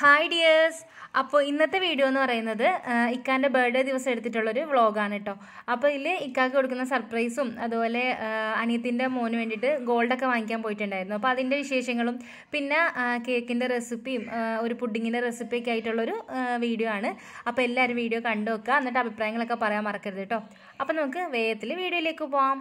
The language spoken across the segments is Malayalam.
ഹായ് ഡിയേഴ്സ് അപ്പോൾ ഇന്നത്തെ വീഡിയോ എന്ന് പറയുന്നത് ആ, ഇക്കാൻ്റെ ബർത്ത്ഡേ ദിവസം എടുത്തിട്ടുള്ളൊരു വ്ളോഗാണ് കേട്ടോ അപ്പോൾ ഇതിൽ ഇക്കാക്ക് കൊടുക്കുന്ന സർപ്രൈസും അതുപോലെ ആ, അനിയത്തിൻ്റെ മോന് വേണ്ടിയിട്ട് ഗോൾഡൊക്കെ വാങ്ങിക്കാൻ പോയിട്ടുണ്ടായിരുന്നു അപ്പോൾ അതിൻ്റെ വിശേഷങ്ങളും പിന്നെ കേക്കിൻ്റെ റെസിപ്പിയും ആ, ഒരു പുഡിങ്ങിൻ്റെ റെസിപ്പിയൊക്കെ ആയിട്ടുള്ളൊരു ആ, വീഡിയോ ആണ് അപ്പോൾ എല്ലാവരും വീഡിയോ കണ്ടു വെക്കുക എന്നിട്ട് അഭിപ്രായങ്ങളൊക്കെ പറയാൻ മറക്കരുത് കേട്ടോ അപ്പോൾ നമുക്ക് വേഗത്തിൽ വീഡിയോയിലേക്ക് പോവാം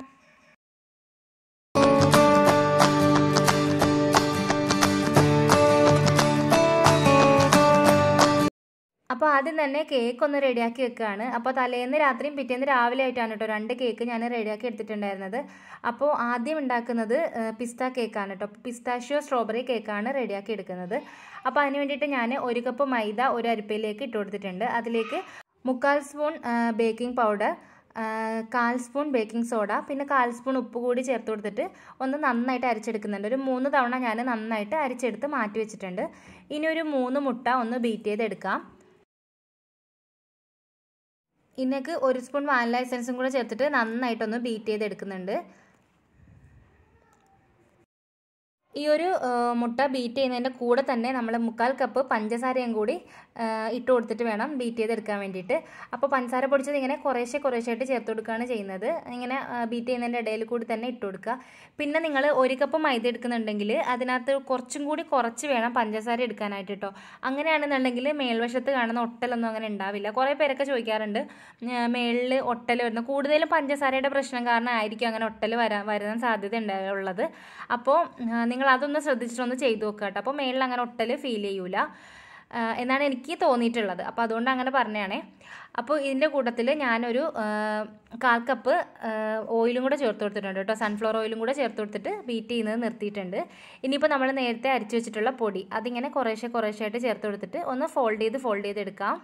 അപ്പോൾ ആദ്യം തന്നെ കേക്ക് ഒന്ന് റെഡിയാക്കി വെക്കുകയാണ് അപ്പോൾ തലേന്ന് രാത്രിയും പിറ്റേന്ന് രാവിലെ ആയിട്ടാണ് കേട്ടോ രണ്ട് കേക്ക് ഞാൻ റെഡിയാക്കി എടുത്തിട്ടുണ്ടായിരുന്നത് അപ്പോൾ ആദ്യം ഉണ്ടാക്കുന്നത് പിസ്ത കേക്കാണ് കേട്ടോ പിസ്താഷ്യോ സ്ട്രോബെറി കേക്കാണ് റെഡിയാക്കി എടുക്കുന്നത് അപ്പോൾ അതിന് വേണ്ടിയിട്ട് ഞാൻ ഒരു കപ്പ് മൈദ ഒരു അരിപ്പയിലേക്ക് ഇട്ട് കൊടുത്തിട്ടുണ്ട് അതിലേക്ക് മുക്കാൽ സ്പൂൺ ബേക്കിംഗ് പൗഡർ കാൽ സ്പൂൺ ബേക്കിംഗ് സോഡ പിന്നെ കാൽ സ്പൂൺ ഉപ്പ് കൂടി ചേർത്ത് കൊടുത്തിട്ട് ഒന്ന് നന്നായിട്ട് അരിച്ചെടുക്കുന്നുണ്ട് ഒരു മൂന്ന് തവണ ഞാൻ നന്നായിട്ട് അരിച്ചെടുത്ത് മാറ്റി വെച്ചിട്ടുണ്ട് ഇനി ഒരു മൂന്ന് മുട്ട ഒന്ന് ബീറ്റ് ചെയ്തെടുക്കാം ഇതിനേക്ക് ഒരു സ്പൂൺ വാനില എസൻസും കൂടെ ചേർത്തിട്ട് നന്നായിട്ടൊന്ന് ബീറ്റ് ചെയ്തെടുക്കുന്നുണ്ട് ഈ ഒരു മുട്ട ബീറ്റ് ചെയ്യുന്നതിൻ്റെ കൂടെ തന്നെ നമ്മൾ മുക്കാൽ കപ്പ് പഞ്ചസാരയും കൂടി ഇട്ട് കൊടുത്തിട്ട് വേണം ബീറ്റ് ചെയ്തെടുക്കാൻ വേണ്ടിയിട്ട് അപ്പോൾ പഞ്ചസാര പൊടിച്ചത് ഇങ്ങനെ കുറേശ്ശെ കുറേശ്ശായിട്ട് ചേർത്ത് കൊടുക്കുകയാണ് ചെയ്യുന്നത് ഇങ്ങനെ ബീറ്റ് ചെയ്യുന്നതിൻ്റെ ഇടയിൽ കൂടി തന്നെ ഇട്ട് കൊടുക്കുക പിന്നെ നിങ്ങൾ ഒരു കപ്പ് മൈദ എടുക്കുന്നുണ്ടെങ്കിൽ അതിനകത്ത് കുറച്ചും കൂടി കുറച്ച് വേണം പഞ്ചസാര എടുക്കാനായിട്ട് കേട്ടോ അങ്ങനെയാണെന്നുണ്ടെങ്കിൽ മേൽവശത്ത് കാണുന്ന ഒട്ടലൊന്നും അങ്ങനെ ഉണ്ടാവില്ല കുറേ പേരൊക്കെ ചോദിക്കാറുണ്ട് മേളിൽ ഒട്ടൽ വരുന്ന കൂടുതലും പഞ്ചസാരയുടെ പ്രശ്നം കാരണം ആയിരിക്കും അങ്ങനെ ഒട്ടൽ വരാൻ വരുന്ന സാധ്യത ഉണ്ടായുള്ളത് അപ്പോൾ നിങ്ങൾ അതൊന്ന് ശ്രദ്ധിച്ചിട്ടൊന്ന് ചെയ്തു നോക്കുക കേട്ടോ അപ്പോൾ മേളിൽ അങ്ങനെ ഒട്ടൽ ഫീൽ ചെയ്യൂല എന്നാണ് എനിക്ക് തോന്നിയിട്ടുള്ളത് അപ്പോൾ അതുകൊണ്ട് അങ്ങനെ പറഞ്ഞാണേ അപ്പോൾ ഇതിൻ്റെ കൂട്ടത്തിൽ ഞാനൊരു കാൽ കപ്പ് ഓയിലും കൂടെ ചേർത്ത് കൊടുത്തിട്ടുണ്ട് കേട്ടോ സൺഫ്ലവർ ഓയിലും കൂടെ ചേർത്ത് കൊടുത്തിട്ട് ബീറ്റ് ചെയ്യുന്നത് നിർത്തിയിട്ടുണ്ട് ഇനിയിപ്പോൾ നമ്മൾ നേരത്തെ അരിച്ചു വെച്ചിട്ടുള്ള പൊടി അതിങ്ങനെ കുറേശ്ശെ കുറേശ്ശായിട്ട് ചേർത്ത് കൊടുത്തിട്ട് ഒന്ന് ഫോൾഡ് ചെയ്ത് ഫോൾഡ് ചെയ്തെടുക്കാം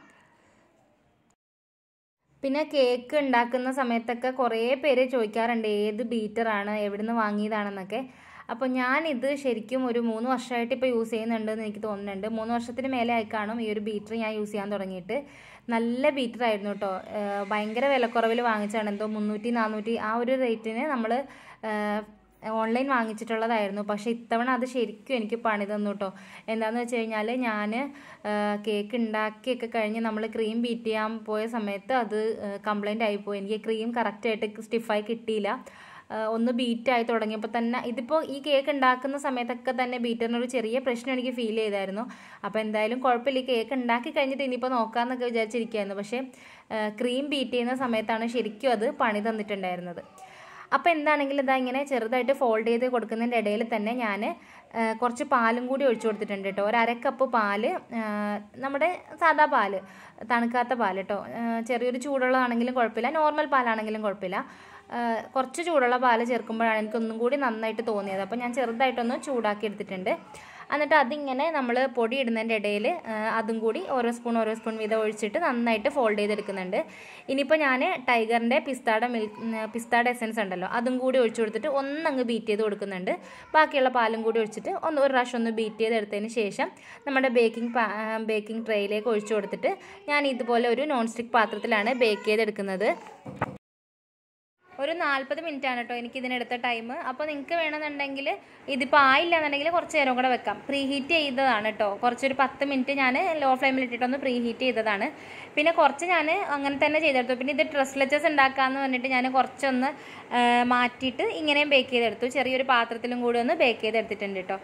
പിന്നെ കേക്ക് ഉണ്ടാക്കുന്ന സമയത്തൊക്കെ കുറേ പേര് ചോദിക്കാറുണ്ട് ഏത് ബീറ്ററാണ് എവിടെ നിന്ന് വാങ്ങിയതാണെന്നൊക്കെ അപ്പോൾ ഞാനിത് ശരിക്കും ഒരു മൂന്ന് വർഷമായിട്ട് ഇപ്പോൾ യൂസ് ചെയ്യുന്നുണ്ടെന്ന് എനിക്ക് തോന്നുന്നുണ്ട് മൂന്ന് വർഷത്തിന് മേലെ ആയി കാണും ഈ ഒരു ബീറ്റർ ഞാൻ യൂസ് ചെയ്യാൻ തുടങ്ങിയിട്ട് നല്ല ബീറ്റർ ആയിരുന്നു കേട്ടോ ഭയങ്കര വിലക്കുറവിൽ വാങ്ങിച്ചാണ് എന്തോ മുന്നൂറ്റി നാനൂറ്റി ആ ഒരു റേറ്റിന് നമ്മൾ ഓൺലൈൻ വാങ്ങിച്ചിട്ടുള്ളതായിരുന്നു പക്ഷേ ഇത്തവണ അത് ശരിക്കും എനിക്ക് പണി തന്നു കേട്ടോ എന്താണെന്ന് വെച്ച് കഴിഞ്ഞാൽ ഞാൻ കേക്ക് ഉണ്ടാക്കിയൊക്കെ കഴിഞ്ഞ് നമ്മൾ ക്രീം ബീറ്റ് ചെയ്യാൻ പോയ സമയത്ത് അത് കംപ്ലൈൻ്റ് ആയിപ്പോയി എനിക്ക് ക്രീം കറക്റ്റായിട്ട് സ്റ്റിഫായി കിട്ടിയില്ല ഒന്ന് ബീറ്റായി തുടങ്ങിയപ്പോൾ തന്നെ ഇതിപ്പോൾ ഈ കേക്ക് ഉണ്ടാക്കുന്ന സമയത്തൊക്കെ തന്നെ ബീറ്ററിനൊരു ചെറിയ പ്രശ്നം എനിക്ക് ഫീൽ ചെയ്തായിരുന്നു അപ്പോൾ എന്തായാലും കുഴപ്പമില്ല ഈ കേക്ക് ഉണ്ടാക്കി കഴിഞ്ഞിട്ട് ഇനിയിപ്പോൾ നോക്കാമെന്നൊക്കെ വിചാരിച്ചിരിക്കുകയായിരുന്നു പക്ഷേ ക്രീം ബീറ്റ് ചെയ്യുന്ന സമയത്താണ് ശരിക്കും അത് പണി തന്നിട്ടുണ്ടായിരുന്നത് അപ്പോൾ എന്താണെങ്കിലും ഇതാ ഇങ്ങനെ ചെറുതായിട്ട് ഫോൾഡ് ചെയ്ത് കൊടുക്കുന്നതിൻ്റെ ഇടയിൽ തന്നെ ഞാൻ കുറച്ച് പാലും കൂടി ഒഴിച്ചു കൊടുത്തിട്ടുണ്ട് കേട്ടോ ഒരു അരക്കപ്പ് പാല് നമ്മുടെ സാദാ പാല് തണുക്കാത്ത പാല് കേട്ടോ ചെറിയൊരു ചൂടുള്ളതാണെങ്കിലും കുഴപ്പമില്ല നോർമൽ പാലാണെങ്കിലും കുഴപ്പമില്ല കുറച്ച് ചൂടുള്ള പാല് ചേർക്കുമ്പോഴാണ് എനിക്കൊന്നും കൂടി നന്നായിട്ട് തോന്നിയത് അപ്പോൾ ഞാൻ ചെറുതായിട്ടൊന്ന് ചൂടാക്കി എടുത്തിട്ടുണ്ട് എന്നിട്ട് അതിങ്ങനെ നമ്മൾ പൊടി ഇടുന്നതിൻ്റെ ഇടയിൽ അതും കൂടി ഓരോ സ്പൂൺ ഓരോ സ്പൂൺ വീതം ഒഴിച്ചിട്ട് നന്നായിട്ട് ഫോൾഡ് ചെയ്തെടുക്കുന്നുണ്ട് ഇനിയിപ്പോൾ ഞാൻ ടൈഗറിൻ്റെ പിസ്താടെ മിൽക്ക് പിസ്താടെ എസൻസ് ഉണ്ടല്ലോ അതും കൂടി ഒഴിച്ചു കൊടുത്തിട്ട് ഒന്നങ്ങ് ബീറ്റ് ചെയ്ത് കൊടുക്കുന്നുണ്ട് ബാക്കിയുള്ള പാലും കൂടി ഒഴിച്ചിട്ട് ഒന്ന് ഒരു പ്രാവശ്യം ഒന്ന് ബീറ്റ് ചെയ്തെടുത്തതിന് ശേഷം നമ്മുടെ ബേക്കിംഗ് ബേക്കിംഗ് ട്രേയിലേക്ക് ഒഴിച്ചു കൊടുത്തിട്ട് ഞാൻ ഇതുപോലെ ഒരു നോൺ സ്റ്റിക്ക് പാത്രത്തിലാണ് ബേക്ക് ചെയ്തെടുക്കുന്നത് ഒരു നാൽപ്പത് മിനിറ്റ് ആണ് കേട്ടോ എനിക്ക് ഇതിനെടുത്ത ടൈം അപ്പോൾ നിങ്ങൾക്ക് വേണമെന്നുണ്ടെങ്കിൽ ഇതിപ്പോൾ ആയില്ല എന്നുണ്ടെങ്കിൽ കുറച്ച് നേരം കൂടെ വെക്കാം പ്രീ ഹീറ്റ് ചെയ്തതാണ് കേട്ടോ കുറച്ചൊരു പത്ത് മിനിറ്റ് ഞാൻ ലോ ഫ്ലെയിമിൽ ഇട്ടിട്ടൊന്ന് പ്രീ ഹീറ്റ് ചെയ്തതാണ് പിന്നെ കുറച്ച് ഞാൻ അങ്ങനെ തന്നെ ചെയ്തെടുത്തു പിന്നെ ഇത് ഡ്രസ്ലെച്ചസ് ഉണ്ടാക്കാമെന്ന് പറഞ്ഞിട്ട് ഞാൻ കുറച്ചൊന്ന് മാറ്റിയിട്ട് ഇങ്ങനെയും ബേക്ക് ചെയ്തെടുത്തു ചെറിയൊരു പാത്രത്തിലും കൂടി ഒന്ന് ബേക്ക് ചെയ്തെടുത്തിട്ടുണ്ട് കേട്ടോ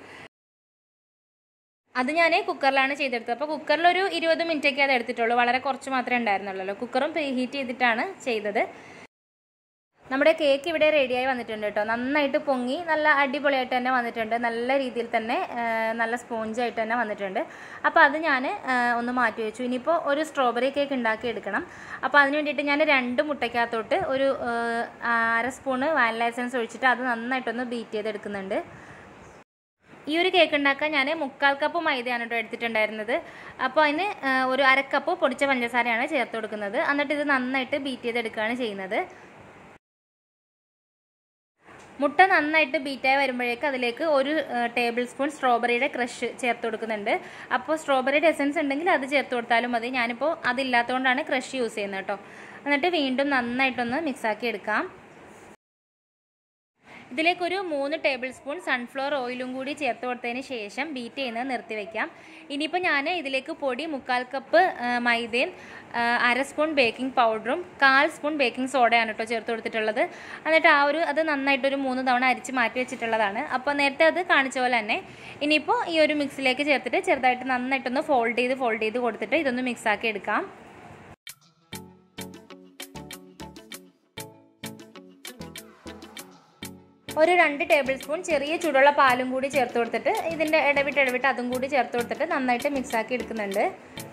അത് ഞാൻ കുക്കറിലാണ് ചെയ്തെടുത്തത് അപ്പോൾ കുക്കറിലൊരു ഇരുപത് മിനിറ്റൊക്കെ അത് എടുത്തിട്ടുള്ളൂ വളരെ കുറച്ച് മാത്രമേ ഉണ്ടായിരുന്നുള്ളൂ കുക്കറും പ്രീ ഹീറ്റ് ചെയ്തിട്ടാണ് ചെയ്തത് നമ്മുടെ കേക്ക് ഇവിടെ റെഡിയായി വന്നിട്ടുണ്ട് കേട്ടോ നന്നായിട്ട് പൊങ്ങി നല്ല അടിപൊളിയായിട്ട് തന്നെ വന്നിട്ടുണ്ട് നല്ല രീതിയിൽ തന്നെ നല്ല സ്പോഞ്ചായിട്ട് തന്നെ വന്നിട്ടുണ്ട് അപ്പോൾ അത് ഞാൻ ഒന്ന് മാറ്റി വെച്ചു ഇനിയിപ്പോൾ ഒരു സ്ട്രോബെറി കേക്ക് ഉണ്ടാക്കി എടുക്കണം അപ്പോൾ അതിന് വേണ്ടിയിട്ട് ഞാൻ രണ്ട് മുട്ടയ്ക്കകത്തോട്ട് ഒരു അര സ്പൂണ് വാനില എസൻസ് ഒഴിച്ചിട്ട് അത് നന്നായിട്ടൊന്ന് ബീറ്റ് ചെയ്തെടുക്കുന്നുണ്ട് ഈ ഒരു കേക്ക് ഉണ്ടാക്കാൻ ഞാൻ മുക്കാൽ കപ്പ് മൈദയാണ് കേട്ടോ എടുത്തിട്ടുണ്ടായിരുന്നത് അപ്പോൾ അതിന് ഒരു അരക്കപ്പ് പൊടിച്ച പഞ്ചസാരയാണ് ചേർത്ത് കൊടുക്കുന്നത് എന്നിട്ട് ഇത് നന്നായിട്ട് ബീറ്റ് ചെയ്തെടുക്കുകയാണ് ചെയ്യുന്നത് മുട്ട നന്നായിട്ട് ബീറ്റായി വരുമ്പോഴേക്ക് അതിലേക്ക് ഒരു ടേബിൾ സ്പൂൺ സ്ട്രോബെറിയുടെ ക്രഷ് ചേർത്ത് കൊടുക്കുന്നുണ്ട് അപ്പോൾ സ്ട്രോബെറിയുടെ എസൻസ് ഉണ്ടെങ്കിൽ അത് ചേർത്ത് കൊടുത്താലും മതി ഞാനിപ്പോൾ അതില്ലാത്തതുകൊണ്ടാണ് ക്രഷ് യൂസ് ചെയ്യുന്നത് കേട്ടോ എന്നിട്ട് വീണ്ടും നന്നായിട്ടൊന്ന് മിക്സാക്കി എടുക്കാം ഇതിലേക്കൊരു മൂന്ന് ടേബിൾ സ്പൂൺ സൺഫ്ലവർ ഓയിലും കൂടി ചേർത്ത് കൊടുത്തതിന് ശേഷം ബീറ്റ് ചെയ്യുന്നത് നിർത്തി വെക്കാം ഇനിയിപ്പോൾ ഞാൻ ഇതിലേക്ക് പൊടി മുക്കാൽ കപ്പ് ആ, മൈദയും ആ, അര സ്പൂൺ ബേക്കിംഗ് പൗഡറും കാൽ സ്പൂൺ ബേക്കിംഗ് സോഡയാണ് കേട്ടോ ചേർത്ത് കൊടുത്തിട്ടുള്ളത് എന്നിട്ട് ആ ഒരു അത് നന്നായിട്ടൊരു മൂന്ന് തവണ അരിച്ച് മാറ്റി വെച്ചിട്ടുള്ളതാണ് അപ്പോൾ നേരത്തെ അത് കാണിച്ച പോലെ തന്നെ ഇനിയിപ്പോൾ ഈ ഒരു മിക്സിലേക്ക് ചേർത്തിട്ട് ചെറുതായിട്ട് നന്നായിട്ടൊന്ന് ഫോൾഡ് ചെയ്ത് ഫോൾഡ് ചെയ്ത് കൊടുത്തിട്ട് ഇതൊന്ന് മിക്സ് ആക്കി എടുക്കാം ഒരു രണ്ട് ടേബിൾ സ്പൂൺ ചെറിയ ചൂടുള്ള പാലും കൂടി ചേർത്ത് കൊടുത്തിട്ട് ഇതിൻ്റെ ഇടവിട്ട് ഇടവിട്ട് അതും കൂടി ചേർത്ത് കൊടുത്തിട്ട് നന്നായിട്ട് മിക്സ് ആക്കി എടുക്കുന്നുണ്ട്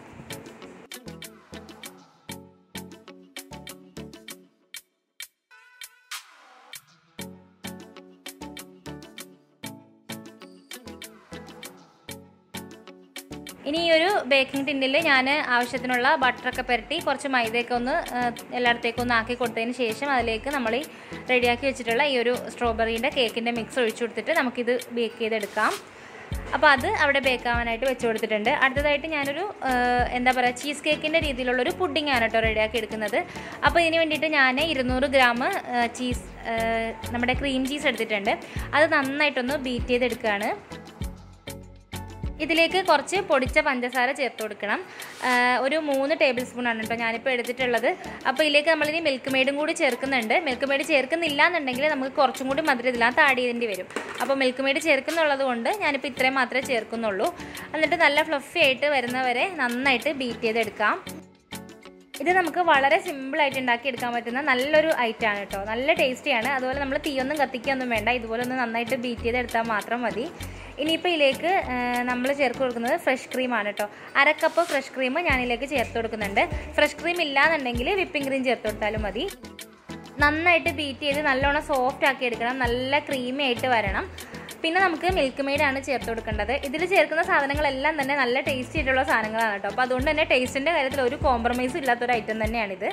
ഇനി ഈ ഒരു ബേക്കിംഗ് ടിന്നിൽ ഞാൻ ആവശ്യത്തിനുള്ള ബട്ടറൊക്കെ പുരട്ടി കുറച്ച് മൈദയൊക്കെ ഒന്ന് ആ, എല്ലായിടത്തേക്കും ഒന്ന് ആക്കി കൊടുത്തതിന് ശേഷം അതിലേക്ക് നമ്മൾ ഈ റെഡിയാക്കി വെച്ചിട്ടുള്ള ഈ ഒരു സ്ട്രോബെറീൻ്റെ കേക്കിൻ്റെ മിക്സ് ഒഴിച്ചു കൊടുത്തിട്ട് നമുക്കിത് ബേക്ക് ചെയ്തെടുക്കാം അപ്പോൾ അത് അവിടെ ബേക്ക് ആവാനായിട്ട് വെച്ച് കൊടുത്തിട്ടുണ്ട് അടുത്തതായിട്ട് ഞാനൊരു ആ, എന്താ പറയുക ചീസ് കേക്കിൻ്റെ രീതിയിലുള്ള ഒരു പുഡിംഗ് ആണ് കേട്ടോ റെഡിയാക്കി എടുക്കുന്നത് അപ്പോൾ ഇതിന് വേണ്ടിയിട്ട് ഞാൻ ഇരുന്നൂറ് ഗ്രാം ചീസ് നമ്മുടെ ക്രീം ചീസ് എടുത്തിട്ടുണ്ട് അത് നന്നായിട്ടൊന്ന് ബീറ്റ് ചെയ്തെടുക്കുകയാണ് ഇതിലേക്ക് കുറച്ച് പൊടിച്ച പഞ്ചസാര ചേർത്ത് കൊടുക്കണം ആ, ഒരു മൂന്ന് ടേബിൾ സ്പൂൺ ആണ് കേട്ടോ ഞാനിപ്പോൾ എടുത്തിട്ടുള്ളത് അപ്പോൾ ഇതിലേക്ക് നമ്മളിനി മിൽക്ക് മെയ്ഡും കൂടി ചേർക്കുന്നുണ്ട് മിൽക്ക് മെയ്ഡ് ചേർക്കുന്നില്ല എന്നുണ്ടെങ്കിൽ നമുക്ക് കുറച്ചും കൂടി മധുരം ഇതിനകത്ത് ആഡ് ചെയ്യേണ്ടി വരും അപ്പോൾ മിൽക്ക് മെയ്ഡ് ചേർക്കുന്നുള്ളത് കൊണ്ട് ഞാനിപ്പോൾ ഇത്രയും മാത്രമേ ചേർക്കുന്നുള്ളൂ എന്നിട്ട് നല്ല ഫ്ലഫി ആയിട്ട് വരുന്നവരെ നന്നായിട്ട് ബീറ്റ് ചെയ്തെടുക്കാം ഇത് നമുക്ക് വളരെ സിമ്പിളായിട്ട് ഉണ്ടാക്കി എടുക്കാൻ പറ്റുന്ന നല്ലൊരു ഐറ്റം ആണ് കേട്ടോ നല്ല ടേസ്റ്റിയാണ് അതുപോലെ നമ്മൾ തീയൊന്നും കത്തിക്കൊന്നും വേണ്ട ഇതുപോലെ ഒന്ന് നന്നായിട്ട് ബീറ്റ് ചെയ്തെടുത്താൽ മാത്രം മതി ഇനിയിപ്പോൾ ഇതിലേക്ക് നമ്മൾ ചേർത്ത് കൊടുക്കുന്നത് ഫ്രഷ് ക്രീമാണ് കേട്ടോ അര കപ്പ് ഫ്രഷ് ക്രീം ഞാനിതിലേക്ക് ചേർത്ത് കൊടുക്കുന്നുണ്ട് ഫ്രഷ് ക്രീം ഇല്ലാന്നുണ്ടെങ്കിൽ വിപ്പിംഗ് ക്രീം ചേർത്ത് കൊടുത്താലും മതി നന്നായിട്ട് ബീറ്റ് ചെയ്ത് നല്ലോണം സോഫ്റ്റ് ആക്കി എടുക്കണം നല്ല ക്രീമി ആയിട്ട് വരണം പിന്നെ നമുക്ക് മിൽക്ക് മെയ്ഡ് ആണ് ചേർത്ത് കൊടുക്കേണ്ടത് ഇതിൽ ചേർക്കുന്ന സാധനങ്ങളെല്ലാം തന്നെ നല്ല ടേസ്റ്റി ആയിട്ടുള്ള സാധനങ്ങളാണ് കേട്ടോ അപ്പോൾ അതുകൊണ്ട് തന്നെ ടേസ്റ്റിൻ്റെ കാര്യത്തിൽ ഒരു കോംപ്രമൈസും ഇല്ലാത്തൊരു ഐറ്റം തന്നെയാണിത്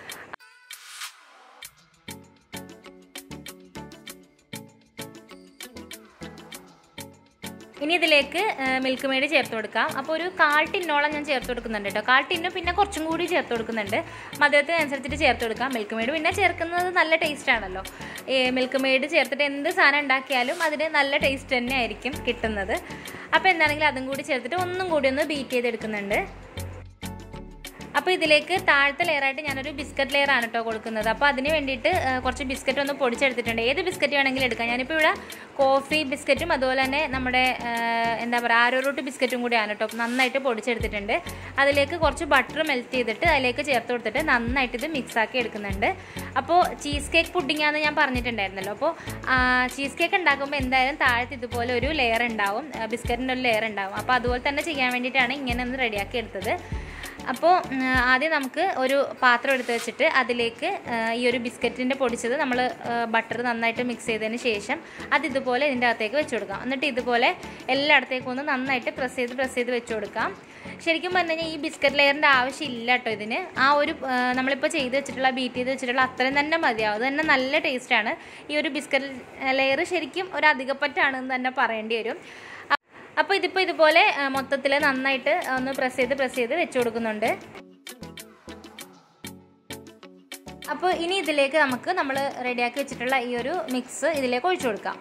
ഇനി ഇതിലേക്ക് മിൽക്ക് മെയ്ഡ് ചേർത്ത് കൊടുക്കാം അപ്പോൾ ഒരു കാൽ ടിന്നോളം ഞാൻ ചേർത്ത് കൊടുക്കുന്നുണ്ട് കേട്ടോ കാൽ ടിന്നും പിന്നെ കുറച്ചും കൂടി ചേർത്ത് കൊടുക്കുന്നുണ്ട് മധുരത്തിനനുസരിച്ചിട്ട് ചേർത്ത് കൊടുക്കാം മിൽക്ക് മെയ്ഡ് പിന്നെ ചേർക്കുന്നത് നല്ല ടേസ്റ്റ് ആണല്ലോ ഈ മിൽക്ക് മെയ്ഡ് ചേർത്തിട്ട് എന്ത് സാധനം ഉണ്ടാക്കിയാലും അതിന് നല്ല ടേസ്റ്റ് തന്നെ ആയിരിക്കും കിട്ടുന്നത് അപ്പോൾ എന്താണെങ്കിലും അതും കൂടി ചേർത്തിട്ട് ഒന്നും കൂടി ഒന്ന് ബീറ്റ് ചെയ്തെടുക്കുന്നുണ്ട് അപ്പോൾ ഇതിലേക്ക് താഴത്തെ ലെയറായിട്ട് ഞാനൊരു ബിസ്ക്കറ്റ് ലെയർ ആണ് കേട്ടോ കൊടുക്കുന്നത് അപ്പോൾ അതിന് വേണ്ടിയിട്ട് ആ, കുറച്ച് ബിസ്ക്കറ്റ് ഒന്ന് പൊടിച്ചെടുത്തിട്ടുണ്ട് ഏത് ബിസ്ക്കറ്റ് വേണമെങ്കിലും എടുക്കാം ഞാനിപ്പോൾ ഇവിടെ കോഫി ബിസ്ക്കറ്റും അതുപോലെ തന്നെ നമ്മുടെ ആ, എന്താ പറയുക ആരോ റൂട്ട് ബിസ്ക്കറ്റും കൂടിയാണ് കേട്ടോ നന്നായിട്ട് പൊടിച്ചെടുത്തിട്ടുണ്ട് അതിലേക്ക് കുറച്ച് ബട്ടർ മെൽറ്റ് ചെയ്തിട്ട് അതിലേക്ക് ചേർത്ത് കൊടുത്തിട്ട് നന്നായിട്ട് ഇത് മിക്സ് ആക്കി എടുക്കുന്നുണ്ട് അപ്പോൾ ചീസ് കേക്ക് പുഡിംഗ് ആണെന്ന് ഞാൻ പറഞ്ഞിട്ടുണ്ടായിരുന്നല്ലോ അപ്പോൾ ചീസ് കേക്ക് ഉണ്ടാക്കുമ്പോൾ എന്തായാലും താഴത്ത് ഇതുപോലെ ഒരു ലെയർ ഉണ്ടാവും ബിസ്ക്കറ്റിൻ്റെ ഒരു ലെയർ ഉണ്ടാവും അപ്പോൾ അതുപോലെ തന്നെ ചെയ്യാൻ വേണ്ടിയിട്ടാണ് ഇങ്ങനെ ഒന്ന് റെഡിയാക്കി എടുത്തത് അപ്പോൾ ഉം, ആദ്യം നമുക്ക് ഒരു പാത്രം എടുത്ത് വെച്ചിട്ട് അതിലേക്ക് ആ, ഈ ഒരു ബിസ്ക്കറ്റിൻ്റെ പൊടിച്ചത് നമ്മൾ ബട്ടർ നന്നായിട്ട് മിക്സ് ചെയ്തതിന് ശേഷം അത് ഇതുപോലെ ഇതിൻ്റെ അകത്തേക്ക് വെച്ച് കൊടുക്കാം എന്നിട്ട് ഇതുപോലെ എല്ലായിടത്തേക്കും ഒന്ന് നന്നായിട്ട് പ്രസ് ചെയ്ത് പ്രസ് ചെയ്ത് വെച്ച് കൊടുക്കാം ശരിക്കും പറഞ്ഞു കഴിഞ്ഞാൽ ഈ ബിസ്ക്കറ്റ് ലെയറിൻ്റെ ആവശ്യമില്ല കേട്ടോ ഇതിന് ആ ഒരു ആ, നമ്മളിപ്പോൾ ചെയ്ത് വെച്ചിട്ടുള്ള ബീറ്റ് ചെയ്ത് വെച്ചിട്ടുള്ള അത്രയും തന്നെ മതിയാവും അത് തന്നെ നല്ല ടേസ്റ്റാണ് ഈ ഒരു ബിസ്ക്കറ്റ് ലെയർ ശരിക്കും ഒരു അധികപ്പറ്റാണെന്ന് തന്നെ പറയേണ്ടി വരും അപ്പോൾ ഇതിപ്പോൾ ഇതുപോലെ മൊത്തത്തിൽ നന്നായിട്ട് ഒന്ന് പ്രസ് ചെയ്ത് പ്രസ് ചെയ്ത് വെച്ച് കൊടുക്കുന്നുണ്ട് അപ്പോൾ ഇനി ഇതിലേക്ക് നമുക്ക് നമ്മൾ റെഡിയാക്കി വെച്ചിട്ടുള്ള ഈ ഒരു മിക്സ് ഇതിലേക്ക് ഒഴിച്ചു കൊടുക്കാം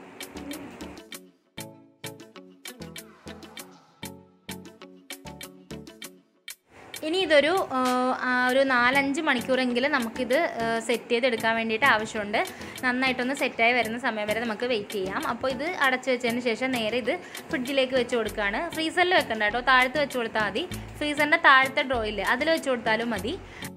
ഇനി ഇതൊരു ആ, ആ, ഒരു നാലഞ്ച് മണിക്കൂറെങ്കിലും നമുക്കിത് സെറ്റ് ചെയ്തെടുക്കാൻ വേണ്ടിയിട്ട് ആവശ്യമുണ്ട് നന്നായിട്ടൊന്ന് സെറ്റായി വരുന്ന സമയം വരെ നമുക്ക് വെയിറ്റ് ചെയ്യാം അപ്പോൾ ഇത് അടച്ചു വെച്ചതിന് ശേഷം നേരെ ഇത് ഫ്രിഡ്ജിലേക്ക് വെച്ച് കൊടുക്കുകയാണ് ഫ്രീസറിൽ വെക്കണ്ട കേട്ടോ താഴത്ത് വെച്ച് കൊടുത്താൽ മതി ഫ്രീസറിൻ്റെ താഴത്തെ ഡ്രോയിൽ അതിൽ വെച്ച് കൊടുത്താലും മതി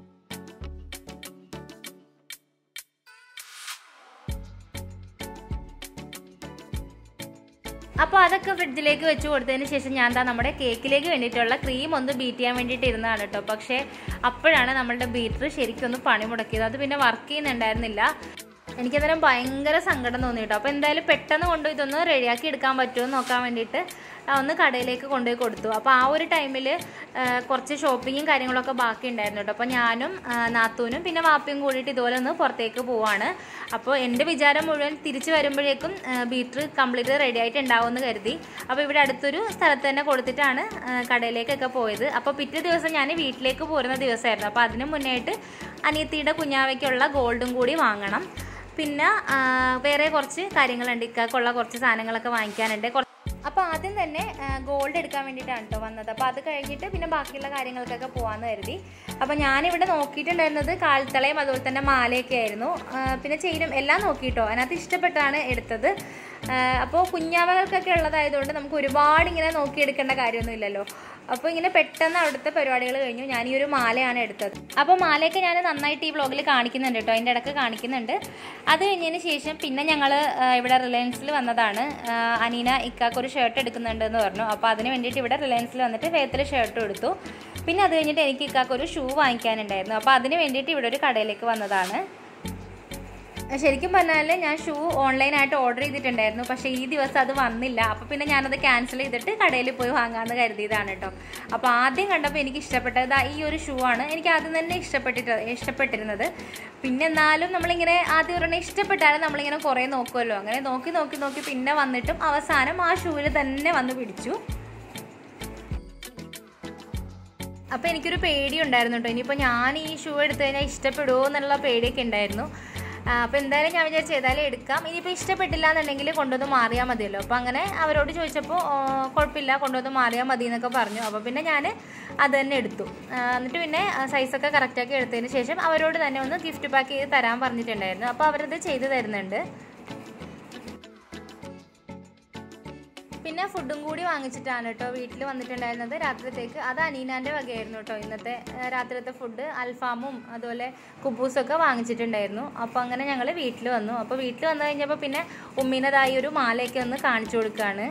അപ്പോൾ അതൊക്കെ ഫ്രിഡ്ജിലേക്ക് വെച്ച് കൊടുത്തതിന് ശേഷം ഞാൻ എന്താ നമ്മുടെ കേക്കിലേക്ക് വേണ്ടിയിട്ടുള്ള ക്രീം ഒന്ന് ബീറ്റ് ചെയ്യാൻ വേണ്ടിയിട്ട് ഇരുന്നതാണ് കേട്ടോ പക്ഷേ അപ്പോഴാണ് നമ്മളുടെ ബീറ്റർ ശരിക്കും ഒന്ന് പണി മുടക്കിയത് അത് പിന്നെ വർക്ക് ചെയ്യുന്നുണ്ടായിരുന്നില്ല എനിക്കന്നേരം ഭയങ്കര സങ്കടം തോന്നി കേട്ടോ അപ്പോൾ എന്തായാലും പെട്ടെന്ന് കൊണ്ടുപോയി ഇതൊന്ന് റെഡിയാക്കി എടുക്കാൻ പറ്റുമോ എന്ന് നോക്കാൻ വേണ്ടിയിട്ട് ആ, ഒന്ന് കടയിലേക്ക് കൊണ്ടുപോയി കൊടുത്തു അപ്പോൾ ആ ഒരു ടൈമിൽ കുറച്ച് ഷോപ്പിങ്ങും കാര്യങ്ങളൊക്കെ ബാക്കി ഉണ്ടായിരുന്നു കേട്ടോ അപ്പോൾ ഞാനും ആ, നാത്തൂനും പിന്നെ വാപ്പയും കൂടിയിട്ട് ഇതുപോലെ ഒന്ന് പുറത്തേക്ക് പോവാണ് അപ്പോൾ എൻ്റെ വിചാരം മുഴുവൻ തിരിച്ച് വരുമ്പോഴേക്കും ബീറ്റർ കംപ്ലീറ്റ് റെഡി ആയിട്ട് ഉണ്ടാവുമെന്ന് കരുതി അപ്പോൾ ഇവിടെ അടുത്തൊരു സ്ഥലത്ത് തന്നെ കൊടുത്തിട്ടാണ് ആ, കടയിലേക്കൊക്കെ പോയത് അപ്പോൾ പിറ്റേ ദിവസം ഞാൻ വീട്ടിലേക്ക് പോരുന്ന ദിവസമായിരുന്നു അപ്പോൾ അതിന് മുന്നേ ആയിട്ട് അനിയത്തിയുടെ കുഞ്ഞാവയ്ക്കുള്ള ഗോൾഡും കൂടി വാങ്ങണം പിന്നെ ആ, വേറെ കുറച്ച് കാര്യങ്ങളുണ്ട് ഇക്കാക്കുള്ള കുറച്ച് സാധനങ്ങളൊക്കെ വാങ്ങിക്കാനുണ്ട് കുറ- അപ്പോൾ ആദ്യം തന്നെ ഗോൾഡ് എടുക്കാൻ വേണ്ടിയിട്ടാണ് കേട്ടോ വന്നത് അപ്പോൾ അത് കഴിഞ്ഞിട്ട് പിന്നെ ബാക്കിയുള്ള കാര്യങ്ങൾക്കൊക്കെ പോകാമെന്ന് കരുതി അപ്പോൾ ഞാനിവിടെ നോക്കിയിട്ടുണ്ടായിരുന്നത് കാൽത്തളയും അതുപോലെ തന്നെ മാലയൊക്കെ ആയിരുന്നു ആ, പിന്നെ ചെയിനും എല്ലാം നോക്കിയിട്ടോ അതിനകത്ത് ഇഷ്ടപ്പെട്ടാണ് എടുത്തത് അപ്പോൾ കുഞ്ഞാവകൾക്കൊക്കെ ഉള്ളതായതുകൊണ്ട് നമുക്ക് ഒരുപാട് ഇങ്ങനെ നോക്കിയെടുക്കേണ്ട കാര്യമൊന്നും ഇല്ലല്ലോ അപ്പോൾ ഇങ്ങനെ പെട്ടെന്ന് അവിടുത്തെ പരിപാടികൾ കഴിഞ്ഞു ഞാൻ ഈ ഒരു മാലയാണ് എടുത്തത് അപ്പോൾ മാലയൊക്കെ ഞാൻ നന്നായിട്ട് ഈ വ്ളോഗിൽ കാണിക്കുന്നുണ്ട് കേട്ടോ അതിൻ്റെ ഇടയ്ക്ക് കാണിക്കുന്നുണ്ട് അത് കഴിഞ്ഞതിന് ശേഷം പിന്നെ ഞങ്ങൾ ഇവിടെ റിലയൻസിൽ വന്നതാണ് ആ, അനീന ഇക്കാക്ക് ഒരു ഷർട്ട് എടുക്കുന്നുണ്ട് എന്ന് പറഞ്ഞു അപ്പോൾ അതിന് വേണ്ടിയിട്ട് ഇവിടെ റിലയൻസിൽ വന്നിട്ട് വേത്തിൽ ഷർട്ടും എടുത്തു പിന്നെ അത് കഴിഞ്ഞിട്ട് എനിക്ക് ഇക്കാക്ക് ഒരു ഷൂ വാങ്ങിക്കാനുണ്ടായിരുന്നു അപ്പോൾ അതിന് വേണ്ടിയിട്ട് ഇവിടെ ഒരു കടയിലേക്ക് വന്നതാണ് ശരിക്കും പറഞ്ഞാൽ ഞാൻ ഷൂ ഓൺലൈനായിട്ട് ഓർഡർ ചെയ്തിട്ടുണ്ടായിരുന്നു പക്ഷേ ഈ ദിവസം അത് വന്നില്ല അപ്പോൾ പിന്നെ ഞാനത് ക്യാൻസൽ ചെയ്തിട്ട് കടയിൽ പോയി വാങ്ങാമെന്ന് കരുതിയതാണ് കേട്ടോ അപ്പോൾ ആദ്യം കണ്ടപ്പോൾ എനിക്ക് ഇഷ്ടപ്പെട്ടത് ദാ ഈ ഒരു ഷൂ ആണ് എനിക്ക് ആദ്യം തന്നെ ഇഷ്ടപ്പെട്ടിട്ട് ഇഷ്ടപ്പെട്ടിരുന്നത് പിന്നെ എന്നാലും നമ്മളിങ്ങനെ ആദ്യം ഒരെണ്ണം ഇഷ്ടപ്പെട്ടാലും നമ്മളിങ്ങനെ കുറേ നോക്കുമല്ലോ അങ്ങനെ നോക്കി നോക്കി നോക്കി പിന്നെ വന്നിട്ടും അവസാനം ആ ഷൂവിൽ തന്നെ വന്ന് പിടിച്ചു അപ്പോൾ എനിക്കൊരു പേടി ഉണ്ടായിരുന്നു കേട്ടോ ഇനിയിപ്പോൾ ഞാൻ ഈ ഷൂ എടുത്തു കഴിഞ്ഞാൽ ഇഷ്ടപ്പെടുമോ എന്നുള്ള പേടിയൊക്കെ ഉണ്ടായിരുന്നു അപ്പോൾ എന്തായാലും ഞാൻ വിചാരിച്ചു ഏതായാലും എടുക്കാം ഇനിയിപ്പോൾ ഇഷ്ടപ്പെട്ടില്ല എന്നുണ്ടെങ്കിൽ കൊണ്ടുവന്ന് മാറിയാൽ മതിയല്ലോ അപ്പോൾ അങ്ങനെ അവരോട് ചോദിച്ചപ്പോൾ ആ, കുഴപ്പമില്ല കൊണ്ടുവന്ന് മാറിയാൽ മതി എന്നൊക്കെ പറഞ്ഞു അപ്പോൾ പിന്നെ ഞാൻ അത് തന്നെ എടുത്തു ആ, എന്നിട്ട് പിന്നെ സൈസൊക്കെ കറക്റ്റാക്കി എടുത്തതിന് ശേഷം അവരോട് തന്നെ ഒന്ന് ഗിഫ്റ്റ് പാക്ക് ചെയ്ത് തരാൻ പറഞ്ഞിട്ടുണ്ടായിരുന്നു അപ്പോൾ അവരത് ചെയ്തു തരുന്നുണ്ട് പിന്നെ ഫുഡും കൂടി വാങ്ങിച്ചിട്ടാണ് കേട്ടോ വീട്ടിൽ വന്നിട്ടുണ്ടായിരുന്നത് രാത്രിത്തേക്ക് അത് അനീനാൻ്റെ വകയായിരുന്നു കേട്ടോ ഇന്നത്തെ ആ, രാത്രിത്തെ ഫുഡ് അൽഫാമും അതുപോലെ കുബൂസൊക്കെ വാങ്ങിച്ചിട്ടുണ്ടായിരുന്നു അപ്പോൾ അങ്ങനെ ഞങ്ങൾ വീട്ടിൽ വന്നു അപ്പോൾ വീട്ടിൽ വന്നു കഴിഞ്ഞപ്പോൾ പിന്നെ ഉമ്മീനതായി ഒരു മാലയൊക്കെ ഒന്ന് കാണിച്ചു കൊടുക്കുകയാണ്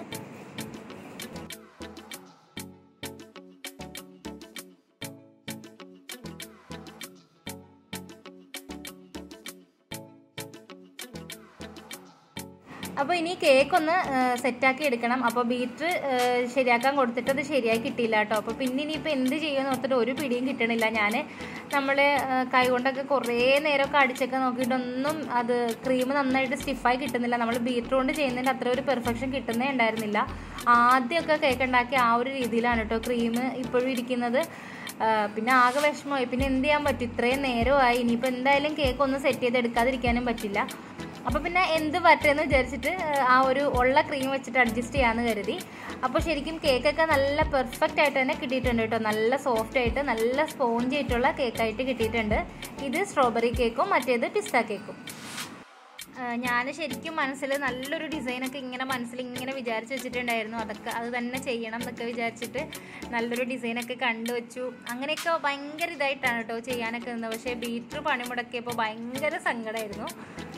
അപ്പോൾ ഇനി കേക്ക് ഒന്ന് സെറ്റാക്കി എടുക്കണം അപ്പോൾ ബീറ്റർ ശരിയാക്കാൻ കൊടുത്തിട്ട് അത് ശരിയായി കിട്ടിയില്ല കേട്ടോ അപ്പോൾ പിന്നെ ഇനിയിപ്പോൾ എന്ത് ചെയ്യുമെന്ന് ഓർത്തിട്ട് ഒരു പിടിയും കിട്ടണില്ല ഞാൻ നമ്മൾ കൈ കൊണ്ടൊക്കെ കുറേ നേരമൊക്കെ അടിച്ചൊക്കെ നോക്കിയിട്ടൊന്നും അത് ക്രീം നന്നായിട്ട് സ്റ്റിഫായി കിട്ടുന്നില്ല നമ്മൾ ബീറ്റർ കൊണ്ട് ചെയ്യുന്നതിൻ്റെ അത്ര ഒരു പെർഫെക്ഷൻ കിട്ടുന്നേ ഉണ്ടായിരുന്നില്ല ആദ്യമൊക്കെ കേക്ക് ഉണ്ടാക്കി ആ ഒരു രീതിയിലാണ് കേട്ടോ ക്രീം ഇപ്പോഴും ഇരിക്കുന്നത് ആ, പിന്നെ ആകെ വിഷമമായി പിന്നെ എന്ത് ചെയ്യാൻ പറ്റും ഇത്രയും നേരമായി ഇനിയിപ്പോൾ എന്തായാലും കേക്ക് ഒന്ന് സെറ്റ് ചെയ്ത് എടുക്കാതിരിക്കാനും പറ്റില്ല അപ്പോൾ പിന്നെ എന്ത് പറ്റുമെന്ന് വിചാരിച്ചിട്ട് ആ ഒരു ഉള്ള ക്രീം വെച്ചിട്ട് അഡ്ജസ്റ്റ് ചെയ്യാമെന്ന് കരുതി അപ്പോൾ ശരിക്കും കേക്കൊക്കെ നല്ല പെർഫെക്റ്റ് ആയിട്ട് തന്നെ കിട്ടിയിട്ടുണ്ട് കേട്ടോ നല്ല സോഫ്റ്റ് ആയിട്ട് നല്ല സ്പോഞ്ച് ആയിട്ടുള്ള കേക്കായിട്ട് കിട്ടിയിട്ടുണ്ട് ഇത് സ്ട്രോബെറി കേക്കും മറ്റേത് പിസ്ത കേക്കും ഞാൻ ശരിക്കും മനസ്സിൽ നല്ലൊരു ഡിസൈനൊക്കെ ഇങ്ങനെ മനസ്സിൽ ഇങ്ങനെ വിചാരിച്ച് വെച്ചിട്ടുണ്ടായിരുന്നു അതൊക്കെ അത് തന്നെ ചെയ്യണം എന്നൊക്കെ വിചാരിച്ചിട്ട് നല്ലൊരു ഡിസൈനൊക്കെ കണ്ടുവച്ചു അങ്ങനെയൊക്കെ ഭയങ്കര ഇതായിട്ടാണ് കേട്ടോ ചെയ്യാനൊക്കെ നിന്നത് പക്ഷേ ബീറ്റർ പണിമുടക്കിയപ്പോൾ ഭയങ്കര സങ്കടമായിരുന്നു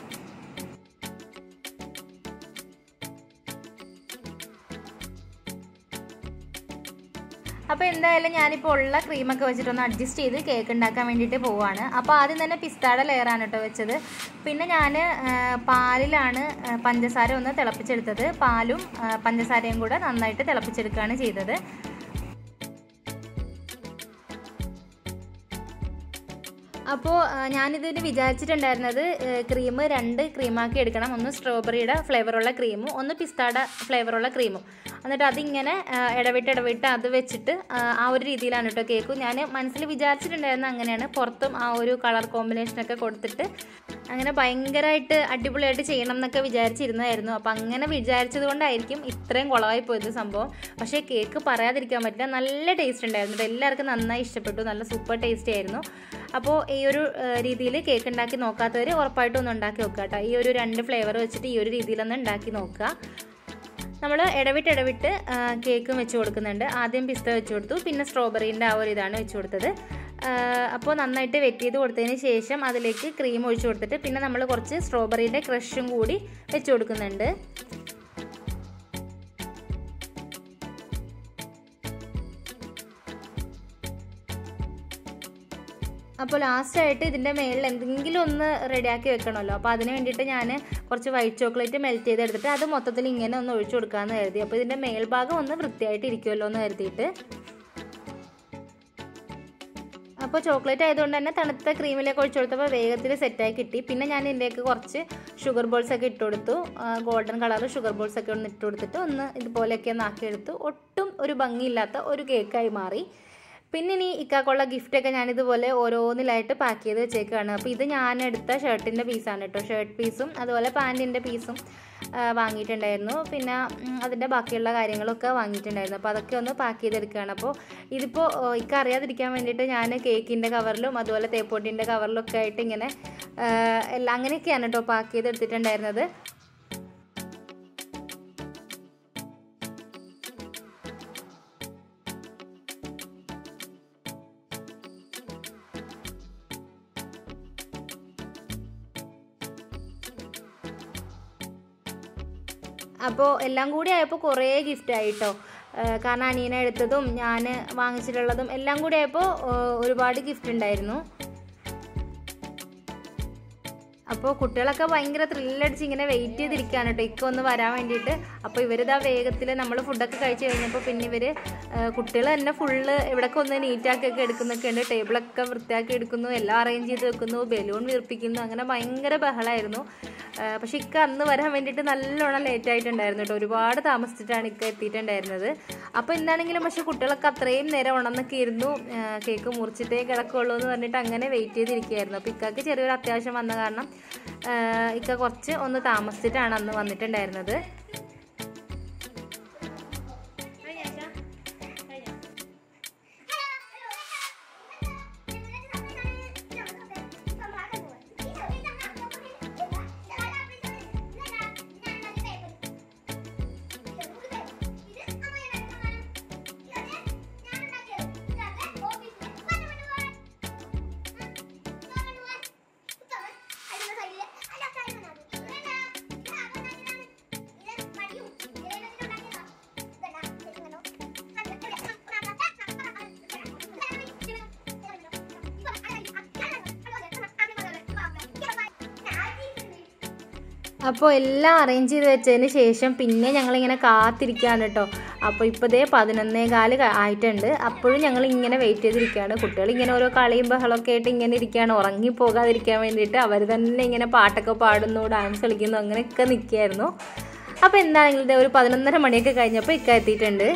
അപ്പോൾ എന്തായാലും ഞാനിപ്പോൾ ഉള്ള ക്രീമൊക്കെ വെച്ചിട്ടൊന്ന് അഡ്ജസ്റ്റ് ചെയ്ത് കേക്ക് ഉണ്ടാക്കാൻ വേണ്ടിയിട്ട് പോവാണ് അപ്പോൾ ആദ്യം തന്നെ പിസ്താടെ ലെയറാണ് കേട്ടോ വെച്ചത് പിന്നെ ഞാൻ പാലിലാണ് ആ, പഞ്ചസാര ഒന്ന് തിളപ്പിച്ചെടുത്തത് പാലും ആ, പഞ്ചസാരയും കൂടെ നന്നായിട്ട് തിളപ്പിച്ചെടുക്കുകയാണ് ചെയ്തത് അപ്പോൾ ഞാനിതിന് വിചാരിച്ചിട്ടുണ്ടായിരുന്നത് ക്രീം രണ്ട് ക്രീമാക്കി എടുക്കണം ഒന്ന് സ്ട്രോബെറിയുടെ ഫ്ലേവറുള്ള ക്രീമും ഒന്ന് പിസ്തായുടെ ഫ്ലേവറുള്ള ക്രീമും എന്നിട്ട് അതിങ്ങനെ ആ, ഇടവിട്ട് ഇടവിട്ട് അത് വെച്ചിട്ട് ആ, ആ ഒരു രീതിയിലാണ് കേട്ടോ കേക്ക് ഞാൻ മനസ്സിൽ വിചാരിച്ചിട്ടുണ്ടായിരുന്നത് അങ്ങനെയാണ് പുറത്തും ആ ഒരു കളർ കോമ്പിനേഷനൊക്കെ കൊടുത്തിട്ട് അങ്ങനെ ഭയങ്കരമായിട്ട് അടിപൊളിയായിട്ട് ചെയ്യണം എന്നൊക്കെ വിചാരിച്ചിരുന്നതായിരുന്നു അപ്പോൾ അങ്ങനെ വിചാരിച്ചത് കൊണ്ടായിരിക്കും ഇത്രയും കുളമായി പോയത് സംഭവം പക്ഷേ കേക്ക് പറയാതിരിക്കാൻ പറ്റില്ല നല്ല ടേസ്റ്റ് ഉണ്ടായിരുന്നു ഇത് എല്ലാവർക്കും നന്നായി ഇഷ്ടപ്പെട്ടു നല്ല സൂപ്പർ ടേസ്റ്റി ആയിരുന്നു അപ്പോൾ ഈ ഒരു രീതിയിൽ കേക്ക് ഉണ്ടാക്കി നോക്കാത്തവർ ഉറപ്പായിട്ടും ഒന്ന് ഉണ്ടാക്കി നോക്കുക കേട്ടോ ഈ ഒരു രണ്ട് ഫ്ലേവർ വെച്ചിട്ട് ഈ ഒരു രീതിയിലൊന്ന് ഉണ്ടാക്കി നോക്കുക നമ്മൾ ഇടവിട്ട് ഇടവിട്ട് ആ, കേക്കും വെച്ച് കൊടുക്കുന്നുണ്ട് ആദ്യം പിസ്ത വെച്ച് കൊടുത്തു പിന്നെ സ്ട്രോബെറീൻ്റെ ആ ഒരു ഇതാണ് വെച്ച് കൊടുത്തത് ആ, അപ്പോൾ നന്നായിട്ട് വെറ്റ് ചെയ്ത് കൊടുത്തതിന് ശേഷം അതിലേക്ക് ക്രീം ഒഴിച്ച് കൊടുത്തിട്ട് പിന്നെ നമ്മൾ കുറച്ച് സ്ട്രോബെറീൻ്റെ ക്രഷും കൂടി വെച്ച് കൊടുക്കുന്നുണ്ട് അപ്പോൾ ലാസ്റ്റായിട്ട് ഇതിൻ്റെ മേളിൽ എന്തെങ്കിലും ഒന്ന് റെഡിയാക്കി വെക്കണമല്ലോ അപ്പോൾ അതിന് വേണ്ടിയിട്ട് ഞാൻ കുറച്ച് വൈറ്റ് ചോക്ലേറ്റ് മെൽറ്റ് ചെയ്തെടുത്തിട്ട് അത് മൊത്തത്തിൽ ഇങ്ങനെ ഒന്ന് ഒഴിച്ചു കൊടുക്കാമെന്ന് കരുതി അപ്പോൾ ഇതിൻ്റെ മേൽഭാഗം ഒന്ന് വൃത്തിയായിട്ട് ഇരിക്കുമല്ലോ എന്ന് കരുതിയിട്ട് അപ്പോൾ ചോക്ലേറ്റ് ആയതുകൊണ്ട് തന്നെ തണുത്ത ക്രീമിലേക്ക് ഒഴിച്ചു കൊടുത്തപ്പോൾ വേഗത്തിൽ സെറ്റായി കിട്ടി പിന്നെ ഞാൻ ഇതിലേക്ക് കുറച്ച് ഷുഗർ ബോൾസ് ഒക്കെ ഇട്ട് കൊടുത്തു ഗോൾഡൻ കളർ ഷുഗർ ബോൾസ് ഒക്കെ ഒന്ന് ഇട്ട് കൊടുത്തിട്ട് ഒന്ന് ഇതുപോലെയൊക്കെ ഒന്ന് ആക്കിയെടുത്തു ഒട്ടും ഒരു ഭംഗിയില്ലാത്ത ഒരു കേക്കായി മാറി പിന്നെ ഇനി ഇക്കാക്കുള്ള ഗിഫ്റ്റൊക്കെ ഞാനിതുപോലെ ഓരോന്നിലായിട്ട് പാക്ക് ചെയ്ത് വെച്ചേക്കാണ് അപ്പോൾ ഇത് ഞാൻ എടുത്ത ഷർട്ടിൻ്റെ പീസാണ് കേട്ടോ ഷർട്ട് പീസും അതുപോലെ പാൻറ്റിൻ്റെ പീസും ആ, വാങ്ങിയിട്ടുണ്ടായിരുന്നു പിന്നെ ഉം, അതിൻ്റെ ബാക്കിയുള്ള കാര്യങ്ങളൊക്കെ വാങ്ങിയിട്ടുണ്ടായിരുന്നു അപ്പോൾ അതൊക്കെ ഒന്ന് പാക്ക് ചെയ്തെടുക്കുകയാണ് അപ്പോൾ ഇതിപ്പോൾ ഇക്ക അറിയാതിരിക്കാൻ വേണ്ടിയിട്ട് ഞാൻ കേക്കിൻ്റെ കവറിലും അതുപോലെ തേപ്പൊട്ടിൻ്റെ കവറിലും ഒക്കെ ആയിട്ട് ഇങ്ങനെ ആ, എല്ലാം അങ്ങനെയൊക്കെയാണ് കേട്ടോ പാക്ക് ചെയ്തെടുത്തിട്ടുണ്ടായിരുന്നത് അപ്പോൾ എല്ലാം കൂടി ആയപ്പോൾ കുറേ ഗിഫ്റ്റ് ആയിട്ടോ കാരണം അനിയനെ എടുത്തതും ഞാൻ വാങ്ങിച്ചിട്ടുള്ളതും എല്ലാം കൂടി ആയപ്പോൾ ഒരുപാട് ഗിഫ്റ്റ് ഉണ്ടായിരുന്നു അപ്പോൾ കുട്ടികളൊക്കെ ഭയങ്കര ത്രില്ലടിച്ച് ഇങ്ങനെ വെയിറ്റ് ചെയ്തിരിക്കുകയാണ് കേട്ടോ ഇക്ക ഒന്ന് വരാൻ വേണ്ടിയിട്ട് അപ്പോൾ ഇവരിതാ വേഗത്തിൽ നമ്മൾ ഫുഡൊക്കെ കഴിച്ച് കഴിഞ്ഞപ്പോൾ പിന്നെ ഇവർ കുട്ടികൾ തന്നെ ഫുള്ള് ഇവിടെയൊക്കെ ഒന്ന് നീറ്റാക്കിയൊക്കെ എടുക്കുന്നൊക്കെ ഉണ്ട് ടേബിളൊക്കെ വൃത്തിയാക്കി എടുക്കുന്നു എല്ലാം അറേഞ്ച് ചെയ്ത് വെക്കുന്നു ബലൂൺ വീർപ്പിക്കുന്നു അങ്ങനെ ഭയങ്കര ബഹളമായിരുന്നു ആ, പക്ഷെ ഇക്ക അന്ന് വരാൻ വേണ്ടിയിട്ട് നല്ലോണം ലേറ്റ് ആയിട്ടുണ്ടായിരുന്നു കേട്ടോ ഒരുപാട് താമസിച്ചിട്ടാണ് ഇക്ക എത്തിയിട്ടുണ്ടായിരുന്നത് അപ്പോൾ എന്താണെങ്കിലും പക്ഷെ കുട്ടികളൊക്കെ അത്രയും നേരം ഉണർന്നൊക്കെ ഇരുന്നു ആ, കേക്ക് മുറിച്ചിട്ടേ കിടക്കുള്ളൂ എന്ന് പറഞ്ഞിട്ട് അങ്ങനെ വെയിറ്റ് ചെയ്തിരിക്കുകയായിരുന്നു അപ്പോൾ ഇക്കക്ക് ചെറിയൊരു അത്യാവശ്യം വന്ന കാരണം ആ, ഇക്ക കുറച്ച് ഒന്ന് താമസിച്ചിട്ടാണ് അന്ന് വന്നിട്ടുണ്ടായിരുന്നത് അപ്പോൾ എല്ലാം അറേഞ്ച് ചെയ്ത് വെച്ചതിന് ശേഷം പിന്നെ ഞങ്ങളിങ്ങനെ കാത്തിരിക്കുകയാണ് കേട്ടോ അപ്പോൾ ഇപ്പോൾ ദേ പതിനൊന്നേ കാല് ക- ആയിട്ടുണ്ട് അപ്പോഴും ഞങ്ങൾ ഇങ്ങനെ വെയിറ്റ് ചെയ്തിരിക്കുകയാണ് കുട്ടികൾ ഇങ്ങനെ ഓരോ കളിയും ബഹളമൊക്കെ ആയിട്ട് ഇങ്ങനെ ഇരിക്കുകയാണ് ഉറങ്ങി പോകാതിരിക്കാൻ വേണ്ടിയിട്ട് അവർ തന്നെ ഇങ്ങനെ പാട്ടൊക്കെ പാടുന്നു ഡാൻസ് കളിക്കുന്നു അങ്ങനെയൊക്കെ നിൽക്കുകയായിരുന്നു അപ്പോൾ എന്താണെങ്കിലും ദേ ഒരു പതിനൊന്നര മണിയൊക്കെ കഴിഞ്ഞപ്പോൾ ഇക്ക എത്തിയിട്ടുണ്ട്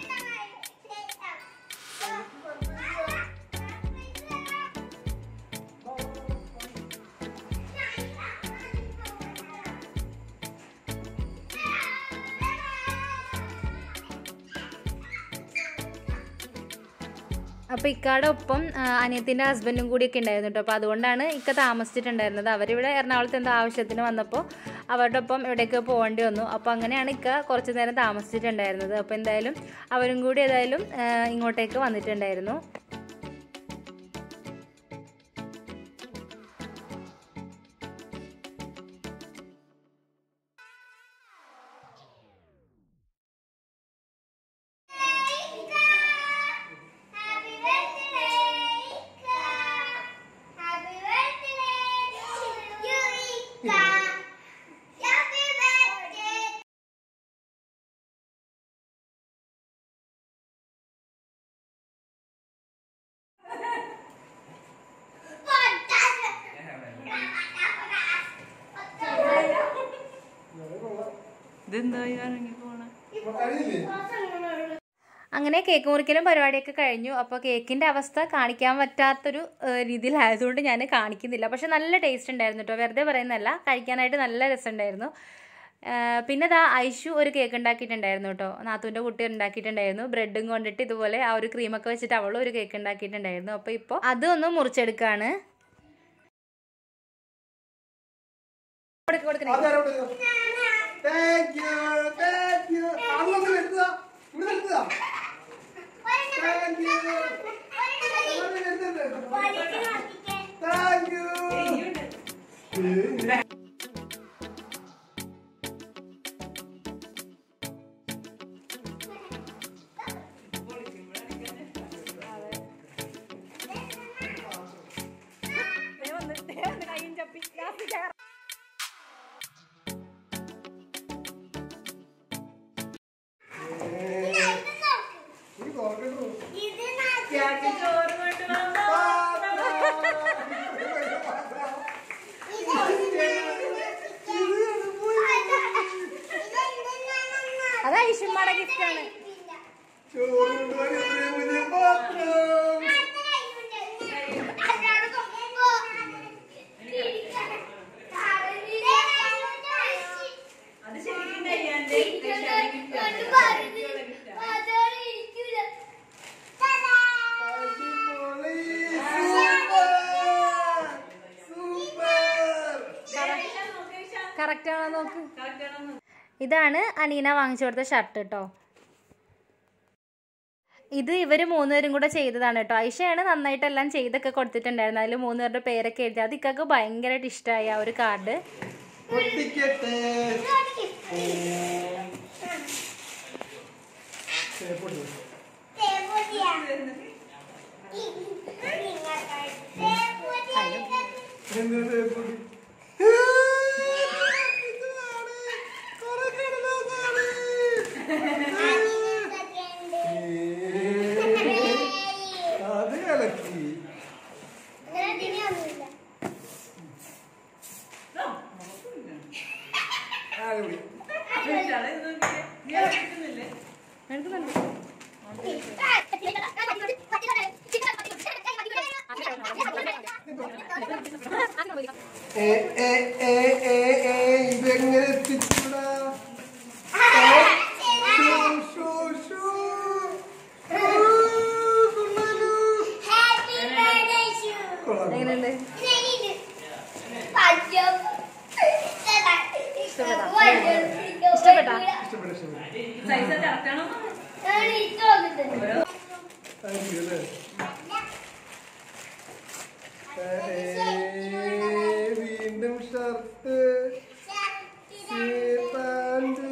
അപ്പോൾ ഇക്കാടെ ഒപ്പം ആ, അനിയത്തിൻ്റെ ഹസ്ബൻഡും കൂടിയൊക്കെ ഉണ്ടായിരുന്നു കേട്ടോ അപ്പോൾ അതുകൊണ്ടാണ് ഇക്ക താമസിച്ചിട്ടുണ്ടായിരുന്നത് അവരിവിടെ എറണാകുളത്ത് എന്തോ ആവശ്യത്തിന് വന്നപ്പോൾ അവരുടെ ഒപ്പം എവിടേക്ക് പോകേണ്ടി വന്നു അപ്പോൾ അങ്ങനെയാണ് ഇക്ക കുറച്ച് നേരം താമസിച്ചിട്ടുണ്ടായിരുന്നത് അപ്പോൾ എന്തായാലും അവരും കൂടി ഏതായാലും ആ, ഇങ്ങോട്ടേക്ക് വന്നിട്ടുണ്ടായിരുന്നു ഇതെന്തായി ഇറങ്ങി പോണ അങ്ങനെ കേക്ക് മുറിക്കലും പരിപാടിയൊക്കെ കഴിഞ്ഞു അപ്പോൾ കേക്കിൻ്റെ അവസ്ഥ കാണിക്കാൻ പറ്റാത്തൊരു ഏഹ്, രീതിയിലായതുകൊണ്ട് ഞാൻ കാണിക്കുന്നില്ല പക്ഷെ നല്ല ടേസ്റ്റ് ഉണ്ടായിരുന്നു കേട്ടോ വെറുതെ പറയുന്നതല്ല കഴിക്കാനായിട്ട് നല്ല രസമുണ്ടായിരുന്നു ഏഹ്, പിന്നെ ദാ ഐഷു ഒരു കേക്ക് ഉണ്ടാക്കിയിട്ടുണ്ടായിരുന്നു കേട്ടോ നാത്തൂൻ്റെ കുട്ടി ഉണ്ടാക്കിയിട്ടുണ്ടായിരുന്നു ബ്രെഡും കൊണ്ടിട്ട് ഇതുപോലെ ആ ഒരു ക്രീമൊക്കെ വെച്ചിട്ട് അവളും ഒരു കേക്ക് ഉണ്ടാക്കിയിട്ടുണ്ടായിരുന്നു അപ്പോൾ ഇപ്പോൾ അതൊന്ന് മുറിച്ചെടുക്കുകയാണ് കൊടുക്ക്, കൊടുക്ക് നീ. താങ്ക് യു താങ്ക് യു അന്നൊന്ന് എടുത്തതാ ഇവിടെ എടുത്തതാ താങ്ക് യു താങ്ക് യു നീ തുറക്കണ്ടോ ചോറ് കൊണ്ടുപോകാം അത് ഐഷുമ്മയുടെ ഗിഫ്റ്റാണ് ചോറ് കൊണ്ടുപോയി എത്രയും വലിയ പാത്രം കറക്റ്റ് ആണോ നോക്ക് കറക്റ്റ് ആണോ ഇതാണ് അനീന വാങ്ങിച്ചു കൊടുത്ത ഷർട്ട് കേട്ടോ ഇത് ഇവർ മൂന്നുപേരും കൂടെ ചെയ്തതാണ് കേട്ടോ ഐഷയാണ് നന്നായിട്ടെല്ലാം ചെയ്തൊക്കെ കൊടുത്തിട്ടുണ്ടായിരുന്നു അതിൽ മൂന്നുപേരുടെ പേരൊക്കെ എഴുതി അത് ഇക്കൊക്കെ ഭയങ്കരമായിട്ട് ഇഷ്ടമായി ആ ഒരു കാർഡ് പൊട്ടിക്കട്ടെ ഏ, പൊട്ടി. എന്നിട്ട് പൊട്ടി. ഏ, ഇതാണ്. കുറെ കടലാസാണ്. ഏ, അത് കലക്കി അടിപൊളി ഏ ഏ ഏ ഏ ഏ ഇതെങ്ങനെ എത്തിച്ചൂടാ ഷൂ ഷൂ ഷൂ കൊള്ളാം എങ്ങനെയുണ്ട് ഇഷ്ടപ്പെട്ടു ഇഷ്ടപ്പെട്ടു സൈസ് കറക്റ്റ് ആണോ താങ്ക് യു അല്ലേ ഏ, വീണ്ടും ഷർട്ട് പാൻറ്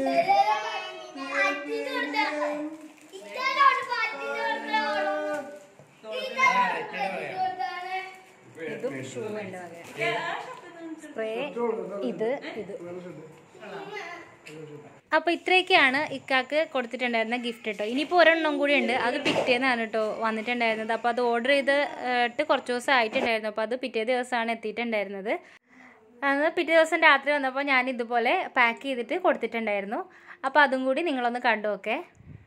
ഇതും ഷൂ ഉണ്ട് സ്പ്രേ ഇത് ഇത് അപ്പോൾ ഇത്രയൊക്കെയാണ് ഇക്കാക്ക് കൊടുത്തിട്ടുണ്ടായിരുന്ന ഗിഫ്റ്റ് കേട്ടോ ഇനിയിപ്പോൾ ഒരെണ്ണം കൂടി ഉണ്ട് അത് പിറ്റേന്നാണ് കേട്ടോ വന്നിട്ടുണ്ടായിരുന്നത് അപ്പോൾ അത് ഓർഡർ ചെയ്തിട്ട് കുറച്ച് ദിവസം ആയിട്ടുണ്ടായിരുന്നു അപ്പോൾ അത് പിറ്റേ ദിവസമാണ് എത്തിയിട്ടുണ്ടായിരുന്നത് അന്ന് പിറ്റേ ദിവസം രാത്രി വന്നപ്പോൾ ഞാൻ ഇതുപോലെ പാക്ക് ചെയ്തിട്ട് കൊടുത്തിട്ടുണ്ടായിരുന്നു അപ്പോൾ അതും കൂടി നിങ്ങളൊന്ന് കണ്ടു നോക്കേ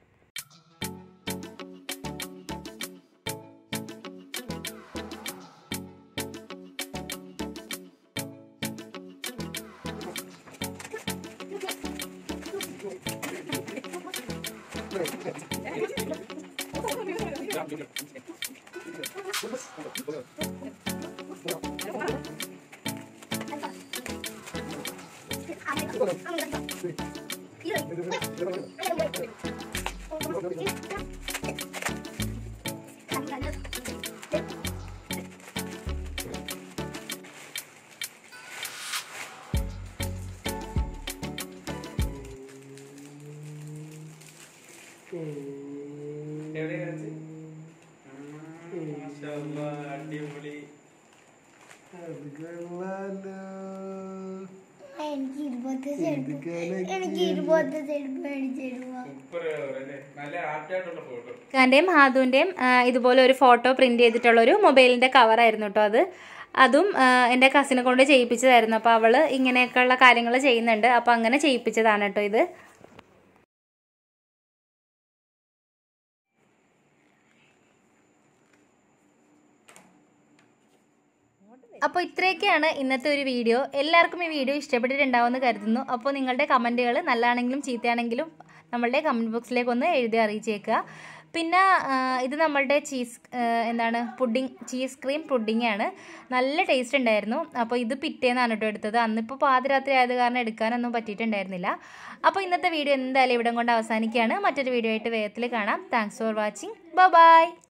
അടിപൊളി എനിക്ക് ഇരുപത്തി ചെരുപ്പ് എനിക്ക് ഇരുപത്തി ചെരുപ്പ് മേടിച്ചിരുവാ സൂപ്പർ അല്ലേ നല്ല ആർട്ടായിട്ടുള്ള ഫോട്ടോ ഖാൻ്റെയും ഹാദുവിൻ്റെയും ഇതുപോലെ ഒരു ഫോട്ടോ പ്രിൻ്റ് ചെയ്തിട്ടുള്ള ഒരു മൊബൈലിൻ്റെ കവറായിരുന്നു കേട്ടോ അത് അതും ആ, എൻ്റെ കസിനെ കൊണ്ട് ചെയ്യിപ്പിച്ചതായിരുന്നു അപ്പോൾ അവൾ ഇങ്ങനെയൊക്കെയുള്ള കാര്യങ്ങൾ ചെയ്യുന്നുണ്ട് അപ്പോൾ അങ്ങനെ ചെയ്യിപ്പിച്ചതാണ് കേട്ടോ ഇത് അപ്പോൾ ഇത്രയൊക്കെയാണ് ഇന്നത്തെ ഒരു വീഡിയോ എല്ലാവർക്കും ഈ വീഡിയോ ഇഷ്ടപ്പെട്ടിട്ടുണ്ടാവുമെന്ന് കരുതുന്നു അപ്പോൾ നിങ്ങളുടെ കമൻറ്റുകൾ നല്ലതാണെങ്കിലും ചീത്തയാണെങ്കിലും നമ്മളുടെ കമൻറ്റ് ബോക്സിലേക്ക് ഒന്ന് എഴുതി അറിയിച്ചേക്കുക പിന്നെ ആ, ഇത് നമ്മളുടെ ചീസ് ആ, എന്താണ് പുഡിങ് ചീസ് ക്രീം പുഡിംഗ് ആണ് നല്ല ടേസ്റ്റ് ഉണ്ടായിരുന്നു അപ്പോൾ ഇത് പിറ്റേന്നാണ് കേട്ടോ എടുത്തത് അന്നിപ്പോൾ പാതിരാത്രി ആയത് കാരണം എടുക്കാനൊന്നും പറ്റിയിട്ടുണ്ടായിരുന്നില്ല അപ്പോൾ ഇന്നത്തെ വീഡിയോ എന്തായാലും ഇവിടം കൊണ്ട് അവസാനിക്കുകയാണ് മറ്റൊരു വീഡിയോ ആയിട്ട് വേഗത്തിൽ കാണാം താങ്ക്സ് ഫോർ വാച്ചിങ് ബൈ